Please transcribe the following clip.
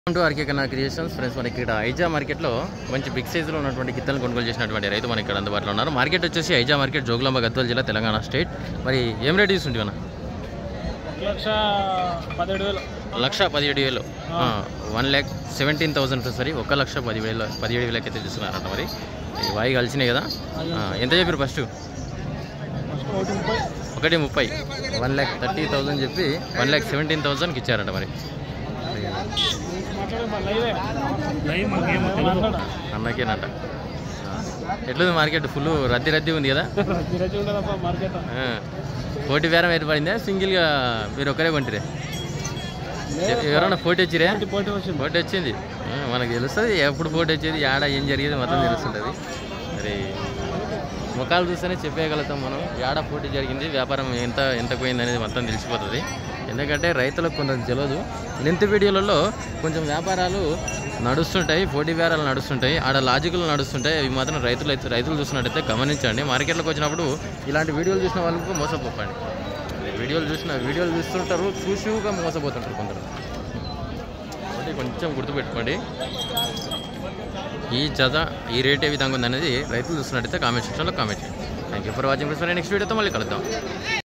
welcome to RK Kanna creations friends మనకి ఇక్కడ ఐజా మార్కెట్లో మంచి బిగ్ సైజులో ఉన్నటువంటి గిత్తలను కొనుగోలు చేసినటువంటి రైతు మనకి ఇక్కడ అందుబాటులో ఉన్నారు మార్కెట్ వచ్చేసి ఐజా మార్కెట్ జోగులాంబ గద్వాల జిల్లా తెలంగాణ స్టేట్ మరి ఏం రేట్ తీసుకుంటే అన్న ఒక లక్ష పదిహేడు వేలు లక్ష పదిహేడు వేలు వన్ ల్యాక్ సెవెంటీన్ థౌసండ్ సరి ఒక లక్ష పదివేలు పదిహేడు వేలకి అయితే చూస్తున్నారంట మరి ఈ వాయి కలిసినాయి కదా ఆ, ఎంత చెప్పారు ఫస్ట్ ఫస్ట్ ఒకటి ముప్పై ఒకటి ముప్పై వన్ ల్యాక్ థర్టీ థౌసండ్ చెప్పి వన్ ల్యాక్ సెవెంటీన్ థౌసండ్కి ఇచ్చారంట మరి మాట్లాడే మా లైవే లైవ్ మాకేమో తెలియదు అన్నకేనంట ఎట్లుంది మార్కెట్ ఫుల్ రద్దీ రద్దీ ఉంది కదా రద్దీ ఉండదప్ప మార్కెట్ ఆ, పోటీ బేరం ఏర్పడిందా సింగిల్గా మీరు ఒక్కరే కొంటిరే ఎవరైనా పోటీ వచ్చిరే పోటీ వచ్చింది పోటీ వచ్చింది ఆ, మనకు తెలుస్తుంది ఎప్పుడు పోటీ వచ్చేది ఆడ ఏం జరిగేది మొత్తం తెలుస్తుంటుంది మరి ముఖాలు చూస్తేనే చెప్పేయగలుగుతాం మనం ఏడ పోటీ జరిగింది వ్యాపారం ఎంత ఎంత పోయింది అనేది మొత్తం తెలిసిపోతుంది ఎందుకంటే రైతులకు కొంచెం తెలియదు లెంత్ వీడియోలలో కొంచెం వ్యాపారాలు నడుస్తుంటాయి పోటీ బేరాలు నడుస్తుంటాయి ఆడ లాజికల్ నడుస్తుంటాయి అవి మాత్రం రైతులు అయితే రైతులు చూసినట్టయితే గమనించండి మార్కెట్లోకి వచ్చినప్పుడు ఇలాంటి వీడియోలు చూసిన వాళ్ళకు మోసపోకండి వీడియోలు చూసిన వీడియోలు చూస్తుంటారు చూసిగా మోసపోతుంటారు కొందరు కాబట్టి కొంచెం గుర్తుపెట్టుకోండి ఈ జత ఈ రేట్ ఏ విధంగా ఉందనేది రైతులు చూసినట్టయితే కామెంట్ సెక్షన్లో కామెంట్ చేయండి thank you for watching next వీడియోతో మళ్ళీ కలుద్దాం